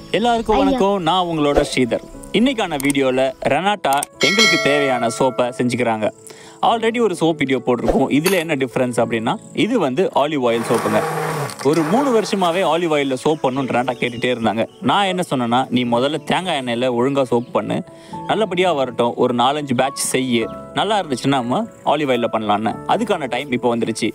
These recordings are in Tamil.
எல்லாருக்கும் வணக்கம் நான் உங்களோட ஸ்ரீதர் இன்னைக்கான வீடியோவில் ரெனாட்டா எங்களுக்கு தேவையான சோப்பை செஞ்சுக்கிறாங்க ஆல்ரெடி ஒரு சோப் வீடியோ போட்டிருக்கோம் இதில் என்ன டிஃப்ரென்ஸ் அப்படின்னா இது வந்து ஆலிவ் ஆயில் சோப்புங்க ஒரு மூணு வருஷமாவே ஆலிவ் ஆயிலில் சோப் பண்ணுன்னு ரெனாட்டா கேட்டுகிட்டே இருந்தாங்க நான் என்ன சொன்னேன்னா நீ முதல்ல தேங்காய் எண்ணெயில் ஒழுங்காக சோப் பண்ணு நல்லபடியாக வரட்டும் ஒரு நாலஞ்சு பேட்ச் செய்ய நல்லா இருந்துச்சுன்னா நம்ம ஆலிவ் ஆயிலில் பண்ணலான்னு அதுக்கான டைம் இப்போ வந்துருச்சு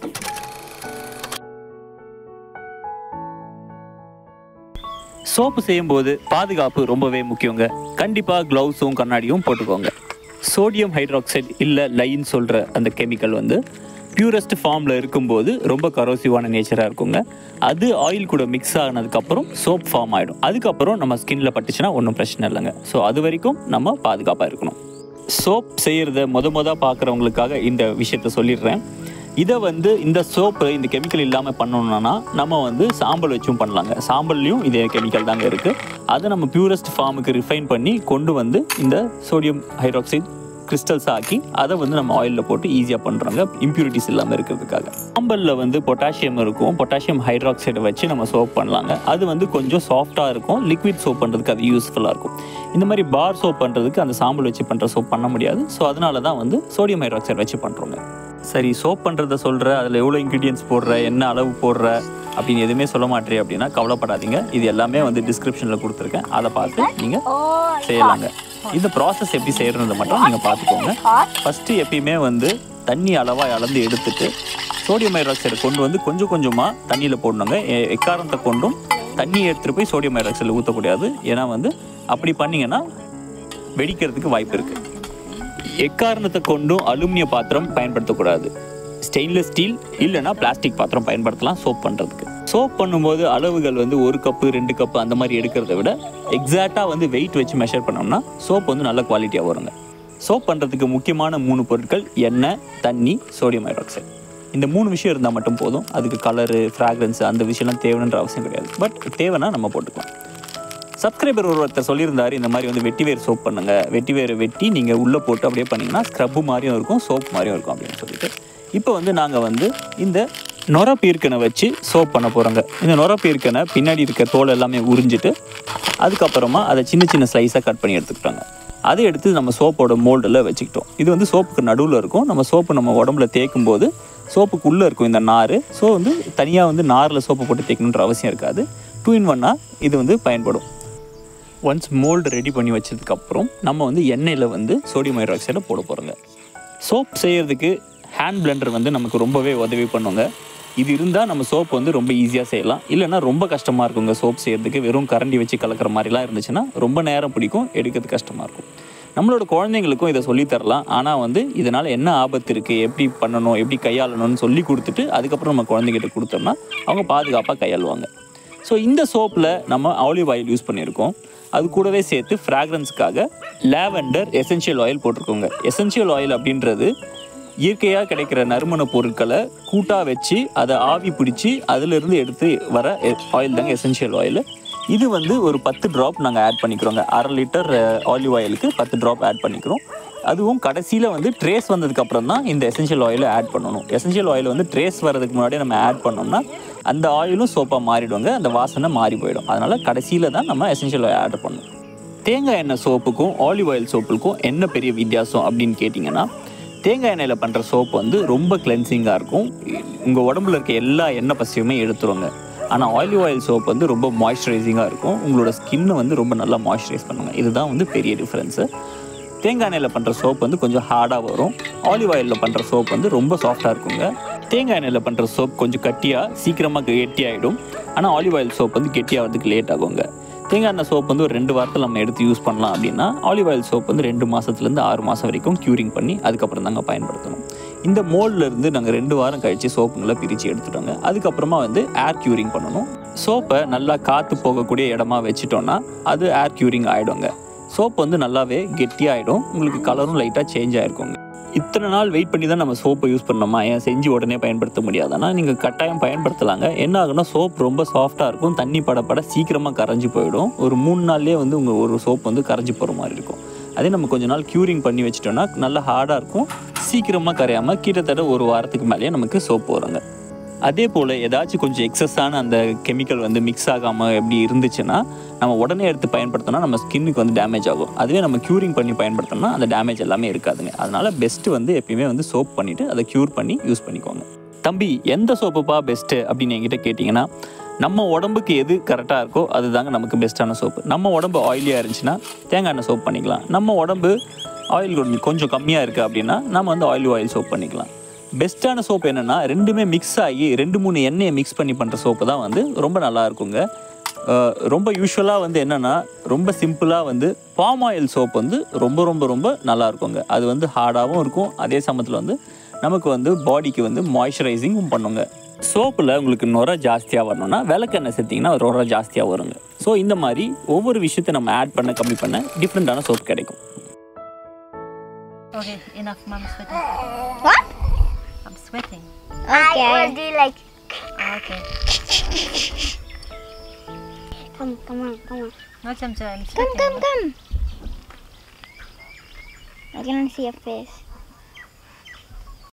சோப்பு செய்யும்போது பாதுகாப்பு ரொம்பவே முக்கியங்க கண்டிப்பாக க்ளவுஸும் கண்ணாடியும் போட்டுக்கோங்க சோடியம் ஹைட்ராக்சைடு இல்லை லைன் சொல்கிற அந்த கெமிக்கல் வந்து பியூரஸ்ட் ஃபார்மில் இருக்கும்போது ரொம்ப கரோசிவான நேச்சராக இருக்குங்க அது ஆயில் கூட மிக்ஸ் ஆனதுக்கப்புறம் சோப் ஃபார்ம் ஆகிடும் அதுக்கப்புறம் நம்ம ஸ்கின்ல பட்டுச்சுன்னா ஒன்றும் பிரச்சனை இல்லைங்க ஸோ அது வரைக்கும் நம்ம பாதுகாப்பாக இருக்கணும் சோப் செய்கிறத முத முத பார்க்குறவங்களுக்காக இந்த விஷயத்த சொல்லிடுறேன் இதை வந்து இந்த சோப்பு இந்த கெமிக்கல் இல்லாமல் பண்ணணும்னா நம்ம வந்து சாம்பல் வச்சும் பண்ணலாங்க சாம்பல்லையும் இதே கெமிக்கல் தாங்க இருக்குது அதை நம்ம பியூரஸ்ட் ஃபார்முக்கு ரிஃபைன் பண்ணி கொண்டு வந்து இந்த சோடியம் ஹைட்ராக்சைடு கிறிஸ்டல்ஸ் ஆக்கி அதை வந்து நம்ம ஆயிலில் போட்டு ஈஸியாக பண்ணுறாங்க இம்ப்யூரிட்டிஸ் இல்லாமல் இருக்கிறதுக்காக சாம்பலில் வந்து பொட்டாசியம் இருக்கும் பொட்டாசியம் ஹைட்ராக்சைடை வச்சு நம்ம சோப் பண்ணலாங்க அது வந்து கொஞ்சம் சாஃப்டாக இருக்கும் லிக்விட் சோப் பண்ணுறதுக்கு அது யூஸ்ஃபுல்லாக இருக்கும் இந்த மாதிரி பார் சோப் பண்ணுறதுக்கு அந்த சாம்பல் வச்சு பண்ணுற சோப் பண்ண முடியாது ஸோ அதனால தான் வந்து சோடியம் ஹைட்ராக்சைடு வச்சு பண்ணுறோங்க சரி சோப் பண்ணுறத சொல்கிற அதில் எவ்வளோ இன்க்ரீடியன்ஸ் போடுற என்ன அளவு போடுற அப்படின்னு எதுவுமே சொல்ல மாட்டேன் அப்படின்னா கவலைப்படாதீங்க இது எல்லாமே வந்து டிஸ்கிரிப்ஷனில் கொடுத்துருக்கேன் அதை பார்த்து நீங்கள் செய்யலாங்க இந்த ப்ராசஸ் எப்படி செய்யறது மட்டும் நீங்கள் பார்த்துக்கோங்க ஃபஸ்ட்டு எப்பயுமே வந்து தண்ணி அளவாக அளந்து எடுத்துட்டு சோடியம் ஹைட்ராக்சைடை கொண்டு வந்து கொஞ்சம் கொஞ்சமாக தண்ணியில் போடணுங்க எ- எக்காரணத்தை கொண்டும் தண்ணியை எடுத்துகிட்டு போய் சோடியம் ஹைட்ராக்சைடில் ஊற்றக்கூடாது ஏன்னா வந்து அப்படி பண்ணீங்கன்னா வெடிக்கிறதுக்கு வாய்ப்பு இருக்குது எக்காரணத்தை கொண்டும் அலுமினிய பாத்திரம் பயன்படுத்தக்கூடாது ஸ்டெயின்லெஸ் ஸ்டீல் இல்லைன்னா பிளாஸ்டிக் பாத்திரம் பயன்படுத்தலாம் சோப் பண்ணுறதுக்கு சோப் பண்ணும்போது அளவுகள் வந்து ஒரு கப்பு ரெண்டு கப்பு அந்த மாதிரி எடுக்கிறத விட எக்ஸாக்டாக வந்து வெயிட் வச்சு மெஷர் பண்ணோம்னா சோப் வந்து நல்ல குவாலிட்டியாக வருங்க சோப் பண்ணுறதுக்கு முக்கியமான மூணு பொருட்கள் எண்ணெய் தண்ணி சோடியம் ஹைட்ராக்சைடு இந்த மூணு விஷயம் இருந்தால் மட்டும் போதும் அதுக்கு கலரு ஃப்ராக்ரன்ஸ் அந்த விஷயம்லாம் தேவைன்ற அவசியம் கிடையாது பட் தேவைன்னா நம்ம போட்டுக்கலாம் சப்ஸ்கிரைபர் ஒருத்தர் சொல்லியிருந்தாரு இந்த மாதிரி வந்து வெட்டி வேர் சோப் பண்ணுங்க வெட்டி வேர் வெட்டி நீங்கள் உள்ளே போட்டு அப்படியே பண்ணீங்கன்னா ஸ்க்ரப்பு மாதிரியும் இருக்கும் சோப் மாதிரியும் இருக்கும் அப்படின்னு சொல்லிட்டு இப்போ வந்து நாங்கள் வந்து இந்த நொர பீர்க்கனை வச்சு சோப் பண்ண போகிறோங்க இந்த நொர பீர்க்கனை பின்னாடி இருக்க தோல் எல்லாமே உறிஞ்சிட்டு அதுக்கப்புறமா அதை சின்ன சின்ன ஸ்லைஸாக கட் பண்ணி எடுத்துக்கிட்டாங்க அதை எடுத்து நம்ம சோப்போட மோல்டில் வச்சுக்கிட்டோம் இது வந்து சோப்புக்கு நடுவில் இருக்கும் நம்ம சோப்பு நம்ம உடம்புல தேய்க்கும் போது சோப்புக்குள்ளே இருக்கும் இந்த நார் ஸோ வந்து தனியாக வந்து நாரில் சோப்பு போட்டு தேய்க்கணுன்ற அவசியம் இருக்காது டூ இன் ஒன்னாக இது வந்து பயன்படும் ஒன்ஸ் மோல்டு ரெடி பண்ணி வச்சதுக்கப்புறம் நம்ம வந்து எண்ணெயில் வந்து சோடியம் ஹைட்ராக்சைடை போட போகிறோங்க சோப் செய்யறதுக்கு ஹேண்ட் பிளெண்டர் வந்து நமக்கு ரொம்பவே உதவி பண்ணுங்க இது இருந்தால் நம்ம சோப் வந்து ரொம்ப ஈஸியாக செய்யலாம் இல்லைன்னா ரொம்ப கஷ்டமாக இருக்குங்க சோப் செய்யறதுக்கு வெறும் கரண்டி வச்சு கலக்கிற மாதிரிலாம் இருந்துச்சுன்னா ரொம்ப நேரம் பிடிக்கும் எடுக்கிறது கஷ்டமாக இருக்கும் நம்மளோட குழந்தைங்களுக்கும் இதை சொல்லித் தரலாம் ஆனால் வந்து இதனால் என்ன ஆபத்து இருக்குது எப்படி பண்ணணும் எப்படி கையாளணும்னு சொல்லி கொடுத்துட்டு அதுக்கப்புறம் நம்ம குழந்தைகிட்ட கொடுத்தோம்னா அவங்க பாதுகாப்பாக கையாளுவாங்க ஸோ இந்த சோப்பில் நம்ம ஆலிவ் ஆயில் யூஸ் பண்ணியிருக்கோம் அது கூடவே சேர்த்து ஃப்ராக்ரன்ஸ்க்காக லேவெண்டர் எசென்ஷியல் ஆயில் போட்டிருக்கோங்க எசென்ஷியல் ஆயில் அப்படின்றது இயற்கையாக கிடைக்கிற நறுமண பொருட்களை கூட்டாக வச்சு அதை ஆவி பிடிச்சி அதிலிருந்து எடுத்து வர ஆயில் தாங்க எசென்ஷியல் ஆயில் இது வந்து ஒரு பத்து ட்ராப் நாங்கள் ஆட் பண்ணிக்கிறோங்க அரை லிட்டர் ஆலிவ் ஆயிலுக்கு பத்து ட்ராப் ஆட் பண்ணிக்கிறோம் அதுவும் கடைசியில் வந்து ட்ரேஸ் வந்ததுக்கப்புறம் தான் இந்த எசென்ஷியல் ஆயிலை ஆட் பண்ணணும் எசென்ஷியல் ஆயில் வந்து ட்ரேஸ் வரதுக்கு முன்னாடி நம்ம ஆட் பண்ணோம்னா அந்த ஆயிலும் சோப்பாக மாறிடுவாங்க அந்த வாசனை மாறி போயிடும் அதனால் கடைசியில் தான் நம்ம எசென்ஷியல் ஆயில் ஆட் பண்ணணும் தேங்காய் எண்ணெய் சோப்புக்கும் ஆலிவ் ஆயில் சோப்புக்கும் என்ன பெரிய வித்தியாசம் அப்படின்னு கேட்டிங்கன்னா தேங்காய் எண்ணெயில் பண்ணுற சோப் வந்து ரொம்ப கிளென்சிங்காக இருக்கும் உங்கள் உடம்புல இருக்க எல்லா எண்ணெய் பசியுமே எடுத்துருவாங்க ஆனால் ஆலிவ் ஆயில் சோப் வந்து ரொம்ப மாய்ஸ்சரைசிங்காக இருக்கும் உங்களோட ஸ்கின்னை வந்து ரொம்ப நல்லா மாய்ஸ்சரைஸ் பண்ணுங்க இதுதான் வந்து பெரிய டிஃப்ரென்ஸு தேங்காய் எண்ணெயில் பண்ணுற சோப் வந்து கொஞ்சம் ஹார்டாக வரும் ஆலிவ் ஆயிலில் பண்ணுற சோப் வந்து ரொம்ப சாஃப்டாக இருக்குங்க தேங்காய் எண்ணெயில் பண்ணுற சோப் கொஞ்சம் கட்டியாக சீக்கிரமாக கெட்டியாகிடும் ஆனால் ஆலிவ் ஆயில் சோப் வந்து கெட்டியாகிறதுக்கு லேட் ஆகுங்க தேங்காய் எண்ணெய் சோப் வந்து ஒரு ரெண்டு வாரத்தில் நம்ம எடுத்து யூஸ் பண்ணலாம் அப்படின்னா ஆலிவ் ஆயில் சோப் வந்து ரெண்டு மாதத்துலேருந்து ஆறு மாதம் வரைக்கும் க்யூரிங் பண்ணி அதுக்கப்புறம் தாங்க பயன்படுத்தணும் இந்த மோல்ட்ல இருந்து நாங்கள் ரெண்டு வாரம் கழித்து சோப்புங்களை பிரித்து எடுத்துட்டோங்க அதுக்கப்புறமா வந்து ஏர் க்யூரிங் பண்ணணும் சோப்பை நல்லா காற்று போகக்கூடிய இடமா வச்சுட்டோம்னா அது ஏர் க்யூரிங் ஆகிடுங்க சோப் வந்து நல்லாவே கெட்டியாகிடும் உங்களுக்கு கலரும் லைட்டாக சேஞ்ச் ஆகிருக்குங்க இத்தனை நாள் வெயிட் பண்ணி தான் நம்ம சோப்பை யூஸ் பண்ணோமா ஏன் செஞ்சு உடனே பயன்படுத்த முடியாதுன்னா நீங்கள் கட்டாயம் பயன்படுத்தலாங்க என்ன ஆகுனா சோப் ரொம்ப சாஃப்டாக இருக்கும் தண்ணி பட பட சீக்கிரமாக கரைஞ்சி போயிடும் ஒரு மூணு நாள்லேயே வந்து உங்கள் ஒரு சோப் வந்து கரைஞ்சி போகிற மாதிரி இருக்கும் அதே நம்ம கொஞ்ச நாள் க்யூரிங் பண்ணி வச்சிட்டோம்னா நல்லா ஹார்டாக இருக்கும் சீக்கிரமாக கரையாமல் கிட்டத்தட்ட ஒரு வாரத்துக்கு மேலேயே நமக்கு சோப் வருங்க அதே போல் ஏதாச்சும் கொஞ்சம் எக்ஸஸான அந்த கெமிக்கல் வந்து மிக்ஸ் ஆகாமல் எப்படி இருந்துச்சுன்னா நம்ம உடனே எடுத்து பயன்படுத்தினா நம்ம ஸ்கின்னுக்கு வந்து டேமேஜ் ஆகும் அதுவே நம்ம க்யூரிங் பண்ணி பயன்படுத்தோம்னா அந்த டேமேஜ் எல்லாமே இருக்காதுங்க அதனால் பெஸ்ட்டு வந்து எப்பயுமே வந்து சோப் பண்ணிவிட்டு அதை க்யூர் பண்ணி யூஸ் பண்ணிக்கோங்க தம்பி எந்த சோப்புப்பா பெஸ்ட்டு அப்படின்னு என்கிட்ட கேட்டிங்கன்னா நம்ம உடம்புக்கு எது கரெக்டாக இருக்கோ அதுதாங்க நமக்கு பெஸ்ட்டான சோப்பு நம்ம உடம்பு ஆயிலியாக இருந்துச்சுன்னா தேங்காய் எண்ணெய் சோப் பண்ணிக்கலாம் நம்ம உடம்பு ஆயில் கொஞ்சம் கொஞ்சம் கம்மியாக இருக்குது அப்படின்னா நம்ம வந்து ஆயில் ஆயில் சோப் பண்ணிக்கலாம் பெஸ்ட்டான சோப் என்னென்னா ரெண்டுமே மிக்ஸ் ஆகி ரெண்டு மூணு எண்ணெயை மிக்ஸ் பண்ணி பண்ணுற சோப்பு தான் வந்து ரொம்ப நல்லா இருக்குங்க அஹ் ரொம்ப யூஸ்வலாக வந்து என்னென்னா ரொம்ப சிம்பிளாக வந்து பாம் ஆயில் சோப் வந்து ரொம்ப ரொம்ப ரொம்ப நல்லா இருக்குங்க அது வந்து ஹார்டாகவும் இருக்கும் அதே சமயத்தில் வந்து நமக்கு வந்து பாடிக்கு வந்து மாய்ஸ்சரைசிங்கும் பண்ணுங்க சோப்பில் உங்களுக்கு நுர ஜாஸ்தியாக வரணும்னா விளக்கெண்ணெய் சேர்த்திங்கன்னா நுர ஜாஸ்தியாக வருங்க ஸோ இந்த மாதிரி ஒவ்வொரு விஷயத்தை நம்ம ஆட் பண்ண கம்மி பண்ண டிஃப்ரெண்ட்டான சோப் கிடைக்கும் Okay, enough. Mom's sweating. What? I'm sweating. I Okay. already like. Okay. Come, come on, come on. No, Cham Cham, I'm Come, sweating. come, come. I can see your face.